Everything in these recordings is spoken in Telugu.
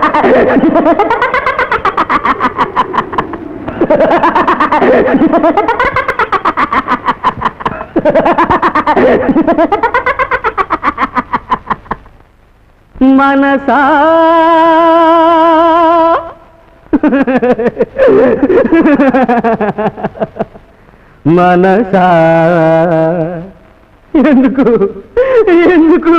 మనసా మనసా ఎందుకు ఎందుకు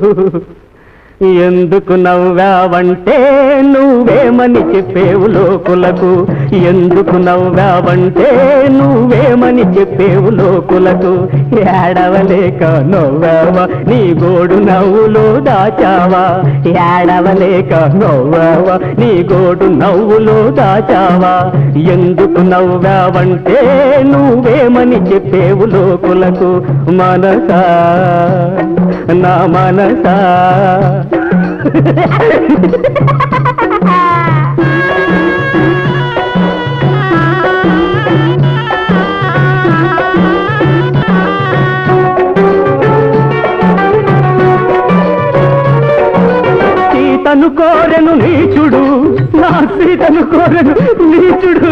ఎందుకు నవ్వావంటే నువ్వేమని చెప్పేవు లోకులకు ఎందుకు నవ్వావంటే నువ్వేమని చెప్పేవు లోకులకు ఏడవలేక నవ్వావా నీ గోడు నవ్వులో దాచావా ఏడవలేక నవ్వావా నీ గోడు నవ్వులో దాచావా ఎందుకు నవ్వావంటే నువ్వేమని చెప్పేవు లోకులకు మనసా నా మనసా సీతను కోరెను నీచుడు నా సీతను కోరెను నీచుడు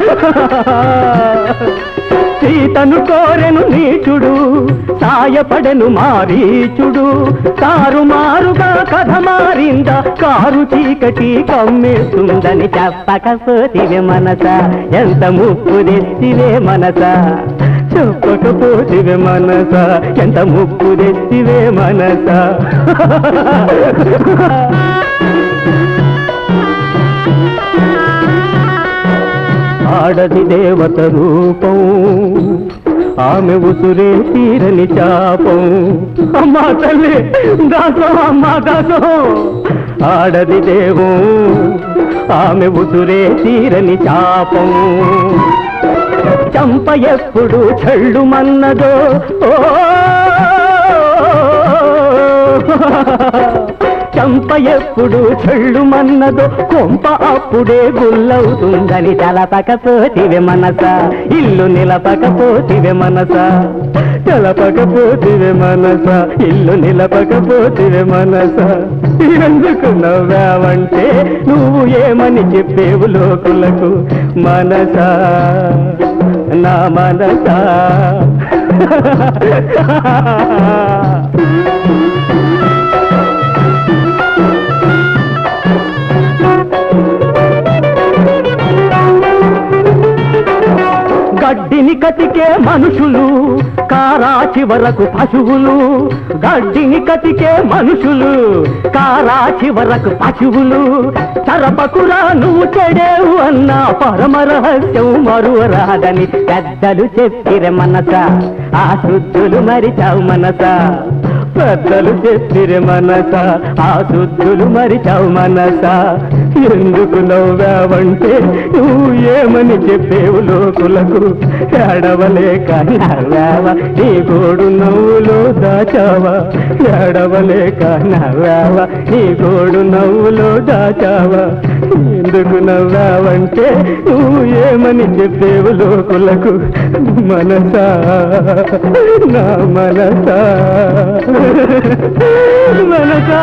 సీతను కోరెను నీచుడు సాయపడెను మారీచుడు తారుమారుగా కథ మారిందా కారు చీకటి కమ్మేస్తుందని చెప్పకపోతివే మనస ఎంత ముప్పు తెచ్చివే మనస చెప్పకపోతివే మనస ఎంత ముప్పు తెచ్చివే మనస ఆడది దేవత రూపం ఆమె ఉసురే తీరని చాపం అమ్మా తల్లి దాసం అమ్మా దాసం ఆడది దేవం ఆమె ఉసురే తీరని చాపం చంప ఎప్పుడు చెళ్ళు మన్నదో ఓ చంప ఎప్పుడు చెళ్ళు మన్నదో కొంప అప్పుడే గుల్లవుతుందని తలపకపోతివే మనస ఇల్లు నిలపకపోతివే మనస తెలపకపోతివే మనస ఇల్లు నిలపకపోతివే మనస ఎందుకు నవ్వావంటే నువ్వు ఏమని చెప్పేవు లోకులకు మనసా నా మనసా గడ్డిని కతికే మనుషులు కారా చివరకు పశువులు గడ్డిని కతికే మనుషులు కారా చివరకు పశువులు చరపకురా నువ్వు చెడేవు అన్న పరమ రహస్యం మరువరాదని పెద్దలు చెప్పిరే మనస ఆ శుద్ధులు మరిచావు మనస పెద్దలు చెప్పిరే మనస ఆ శుద్ధులు మరిచావు మనస ఎందుకు నవ్వావంటే నువ్వు ఏమని చెప్పేవు లోకులకు ఏడవలేక నవ్వావా నీ గోడు నవ్వులో దాచావా ఏడవలేక నవ్వావా నీ గోడు నవ్వులో దాచావా ఎందుకు నవ్వావంటే నువ్వు ఏమని చెప్పేవు లోకులకు మనసా నా మనసా మనసా